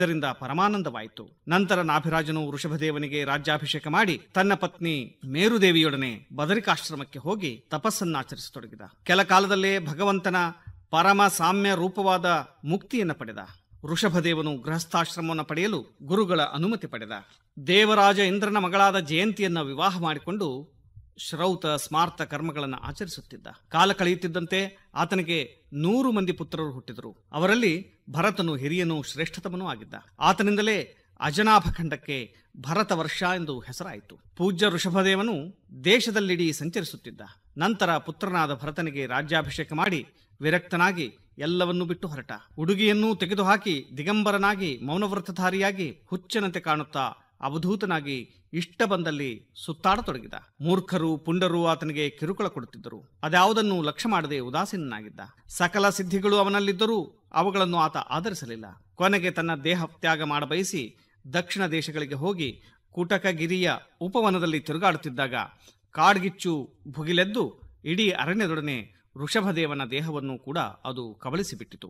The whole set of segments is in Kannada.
ಇದರಿಂದ ಪರಮಾನಂದವಾಯಿತು ನಂತರ ನಾಭಿರಾಜನು ವೃಷಭದೇವನಿಗೆ ರಾಜ್ಯಾಭಿಷೇಕ ಮಾಡಿ ತನ್ನ ಪತ್ನಿ ಮೇರುದೇವಿಯೊಡನೆ ಬದರಿಕಾಶ್ರಮಕ್ಕೆ ಹೋಗಿ ತಪಸ್ಸನ್ನಾಚರಿಸತೊಡಗಿದ ಕೆಲ ಕಾಲದಲ್ಲೇ ಭಗವಂತನ ಪರಮ ಸಾಮ್ಯ ರೂಪವಾದ ಮುಕ್ತಿಯನ್ನು ಪಡೆದ ವೃಷಭದೇವನು ಗೃಹಸ್ಥಾಶ್ರಮವನ್ನು ಪಡೆಯಲು ಗುರುಗಳ ಅನುಮತಿ ಪಡೆದ ದೇವರಾಜ ಇಂದ್ರನ ಮಗಳಾದ ಜಯಂತಿಯನ್ನ ವಿವಾಹ ಮಾಡಿಕೊಂಡು ಶ್ರೌತ ಸ್ಮಾರ್ತ ಕರ್ಮಗಳನ್ನು ಆಚರಿಸುತ್ತಿದ್ದ ಕಾಲ ಕಳೆಯುತ್ತಿದ್ದಂತೆ ಆತನಿಗೆ ನೂರು ಮಂದಿ ಪುತ್ರರು ಹುಟ್ಟಿದರು ಅವರಲ್ಲಿ ಭರತನು ಹಿರಿಯನು ಶ್ರೇಷ್ಠತಮನೂ ಆಗಿದ್ದ ಆತನಿಂದಲೇ ಅಜನಾಭ ಖಂಡಕ್ಕೆ ಭರತ ವರ್ಷ ಎಂದು ಹೆಸರಾಯಿತು ಪೂಜ್ಯ ಋಷಭದೇವನು ದೇಶದಲ್ಲಿಡೀ ಸಂಚರಿಸುತ್ತಿದ್ದ ನಂತರ ಪುತ್ರನಾದ ಭರತನಿಗೆ ರಾಜ್ಯಾಭಿಷೇಕ ಮಾಡಿ ವಿರಕ್ತನಾಗಿ ಎಲ್ಲವನ್ನೂ ಬಿಟ್ಟು ಹೊರಟ ಉಡುಗಿಯನ್ನೂ ತೆಗೆದುಹಾಕಿ ದಿಗಂಬರನಾಗಿ ಮೌನವ್ರತಧಾರಿಯಾಗಿ ಹುಚ್ಚನಂತೆ ಕಾಣುತ್ತಾ ಅವಧೂತನಾಗಿ ಇಷ್ಟ ಬಂದಲ್ಲಿ ಸುತ್ತಾಡತೊಡಗಿದ ಮೂರ್ಖರು ಪುಂಡರು ಆತನಿಗೆ ಕಿರುಕುಳ ಕೊಡುತ್ತಿದ್ದರು ಅದ್ಯಾವುದನ್ನು ಲಕ್ಷ್ಯ ಮಾಡದೆ ಉದಾಸೀನನಾಗಿದ್ದ ಸಕಲ ಸಿದ್ಧಿಗಳು ಅವನಲ್ಲಿದ್ದರೂ ಅವುಗಳನ್ನು ಆತ ಆಧರಿಸಲಿಲ್ಲ ಕೊನೆಗೆ ತನ್ನ ದೇಹ ತ್ಯಾಗ ಮಾಡಬಯಸಿ ದಕ್ಷಿಣ ದೇಶಗಳಿಗೆ ಹೋಗಿ ಕುಟಕಗಿರಿಯ ಉಪವನದಲ್ಲಿ ತಿರುಗಾಡುತ್ತಿದ್ದಾಗ ಕಾಡ್ಗಿಚ್ಚು ಭುಗಿಲೆದ್ದು ಇಡೀ ಅರಣ್ಯದೊಡನೆ ಋಷಭದೇವನ ದೇಹವನ್ನು ಕೂಡ ಅದು ಕಬಳಿಸಿಬಿಟ್ಟಿತು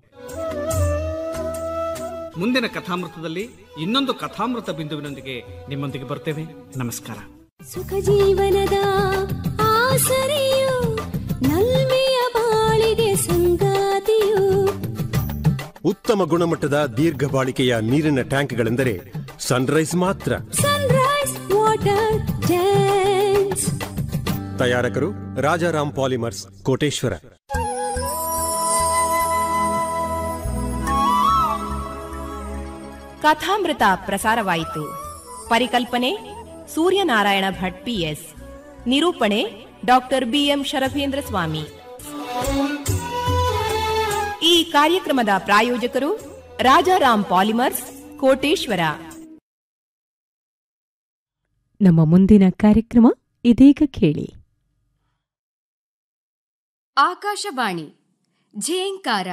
ಮುಂದಿನ ಕಥಾಮೃತದಲ್ಲಿ ಇನ್ನೊಂದು ಕಥಾಮೃತ ಬಿಂದುವಿನೊಂದಿಗೆ ನಿಮ್ಮೊಂದಿಗೆ ಬರ್ತೇವೆ ನಮಸ್ಕಾರ ಸುಖ ಜೀವನದ ಆಸರೆಯು ನಲ್ಮೆಯ ಬಾಳಿಗೆ ಸಂಗಾತಿಯು ಉತ್ತಮ ಗುಣಮಟ್ಟದ ದೀರ್ಘ ಬಾಳಿಕೆಯ ನೀರಿನ ಟ್ಯಾಂಕ್ಗಳೆಂದರೆ ಸನ್ರೈಸ್ ಮಾತ್ರ ಸನ್ರೈಸ್ ವಾಟರ್ ಟ್ಯಾಂಕ್ಸ್ ತಯಾರಕರು ರಾಜಾರಾಮ್ ಪಾಲಿಮರ್ಸ್ ಕೋಟೇಶ್ವರ ಕಥಾಮೃತ ಪ್ರಸಾರವಾಯಿತು ಪರಿಕಲ್ಪನೆ ಸೂರ್ಯನಾರಾಯಣ ಭಟ್ ಪಿಎಸ್ ನಿರೂಪಣೆ ಡಾಕ್ಟರ್ ಬಿಎಂ ಶರಭೇಂದ್ರ ಸ್ವಾಮಿ ಈ ಕಾರ್ಯಕ್ರಮದ ಪ್ರಾಯೋಜಕರು ರಾಜಾರಾಮ್ ಪಾಲಿಮರ್ಸ್ ಕೋಟೇಶ್ವರ ನಮ್ಮ ಮುಂದಿನ ಕಾರ್ಯಕ್ರಮ ಇದೀಗ ಕೇಳಿ ಆಕಾಶವಾಣಿ ಝೇಂಕಾರ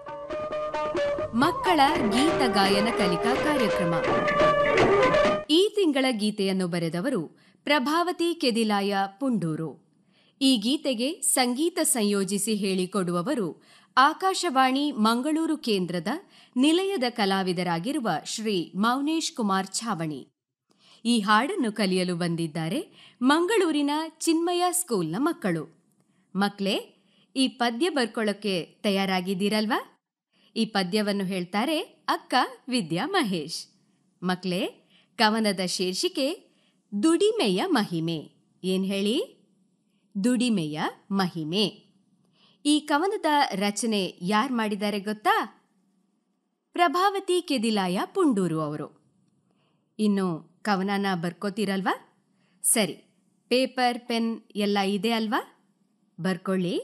ಮಕ್ಕಳ ಗೀತ ಗಾಯನ ಕಲಿಕಾ ಕಾರ್ಯಕ್ರಮ ಈ ತಿಂಗಳ ಗೀತೆಯನ್ನು ಬರೆದವರು ಪ್ರಭಾವತಿ ಕೆದಿಲಾಯ ಪುಂಡೂರು ಈ ಗೀತೆಗೆ ಸಂಗೀತ ಸಂಯೋಜಿಸಿ ಹೇಳಿಕೊಡುವವರು ಆಕಾಶವಾಣಿ ಮಂಗಳೂರು ಕೇಂದ್ರದ ನಿಲಯದ ಕಲಾವಿದರಾಗಿರುವ ಶ್ರೀ ಮೌನೇಶ್ ಕುಮಾರ್ ಛಾವಣಿ ಈ ಹಾಡನ್ನು ಕಲಿಯಲು ಬಂದಿದ್ದಾರೆ ಮಂಗಳೂರಿನ ಚಿನ್ಮಯ ಸ್ಕೂಲ್ನ ಮಕ್ಕಳು ಮಕ್ಳೇ ಈ ಪದ್ಯ ಬರ್ಕೊಳ್ಳೋಕೆ ತಯಾರಾಗಿದ್ದೀರಲ್ವಾ ಈ ಪದ್ಯವನ್ನು ಹೇಳ್ತಾರೆ ಅಕ್ಕ ವಿದ್ಯಾ ಮಹೇಶ್ ಮಕ್ಳೇ ಕವನದ ಶೀರ್ಷಿಕೆ ದುಡಿಮೆಯ ಮಹಿಮೆ ಏನ್ ಹೇಳಿ ದುಡಿಮೆಯ ಮಹಿಮೆ ಈ ಕವನದ ರಚನೆ ಯಾರು ಮಾಡಿದ್ದಾರೆ ಗೊತ್ತಾ ಪ್ರಭಾವತಿ ಕೆದಿಲಾಯ ಪುಂಡೂರು ಅವರು ಇನ್ನು ಕವನನ ಬರ್ಕೋತೀರಲ್ವಾ ಸರಿ ಪೇಪರ್ ಪೆನ್ ಎಲ್ಲ ಇದೆ ಅಲ್ವಾ ಬರ್ಕೊಳ್ಳಿ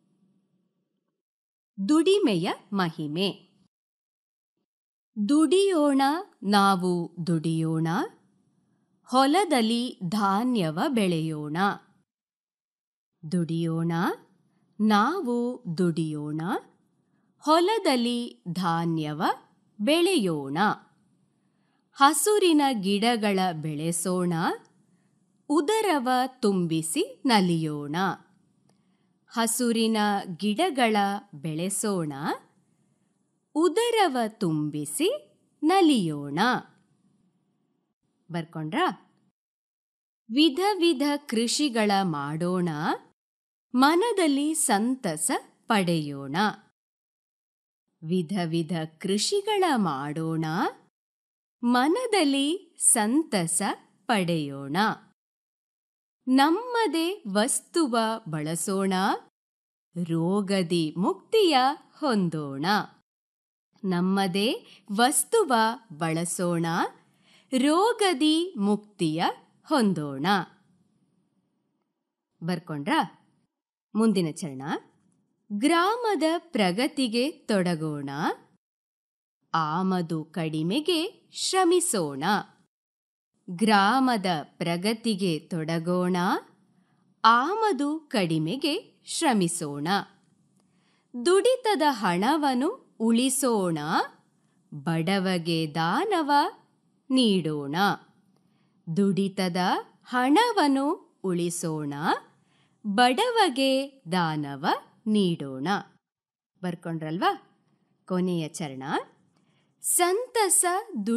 ದುಡಿಮೆಯ ಮಹಿಮೆ ದುಡಿಯೋಣ ನಾವು ದುಡಿಯೋಣ ಹೊಲದಲ್ಲಿ ಧಾನ್ಯವ ಬೆಳೆಯೋಣ ದುಡಿಯೋಣ ನಾವು ದುಡಿಯೋಣ ಹೊಲದಲ್ಲಿ ಧಾನ್ಯವ ಬೆಳೆಯೋಣ ಹಸುರಿನ ಗಿಡಗಳ ಬೆಳೆಸೋಣ ಉದರವ ತುಂಬಿಸಿ ನಲಿಯೋಣ ಹಸುರಿನ ಗಿಡಗಳ ಬೆಳೆಸೋಣ ಉದರವ ತುಂಬಿಸಿ ನಲಿಯೋಣ ಬರ್ಕೊಂಡ್ರಾ ವಿಧ ವಿಧ ಕೃಷಿಗಳ ಮಾಡೋಣ ಮನದಲ್ಲಿ ಸಂತಸ ಪಡೆಯೋಣ ವಿಧ ವಿಧ ಕೃಷಿಗಳ ಮಾಡೋಣ ಮನದಲ್ಲಿ ಸಂತಸ ಪಡೆಯೋಣ ನಮ್ಮದೇ ವಸ್ತುವ ಬಳಸೋಣ ರೋಗದಿ ಮುಕ್ತಿಯ ಹೊಂದೋಣ ನಮ್ಮದೇ ವಸ್ತುವ ಬಳಸೋಣ ರೋಗದಿ ಮುಕ್ತಿಯ ಹೊಂದೋಣ ಬರ್ಕೊಂಡ್ರಾ ಮುಂದಿನ ಚರಣ ಗ್ರಾಮದ ಪ್ರಗತಿಗೆ ತೊಡಗೋಣ ಆಮದು ಕಡಿಮೆಗೆ ಶ್ರಮಿಸೋಣ ಗ್ರಾಮದ ಪ್ರಗತಿಗೆ ತೊಡಗೋಣ ಆಮದು ಕಡಿಮೆಗೆ ಶ್ರಮಿಸೋಣ ದುಡಿತದ ಹಣವನ್ನು ಉಳಿಸೋಣ ಬಡವಗೆ ದಾನವ ನೀಡೋಣ ದುಡಿತದ ಹಣವನ್ನು ಉಳಿಸೋಣ ಬಡವಗೆ ದಾನವ ನೀಡೋಣ ಬರ್ಕೊಂಡ್ರಲ್ವಾ ಕೊನೆಯ ಚರಣ ಸಂತಸ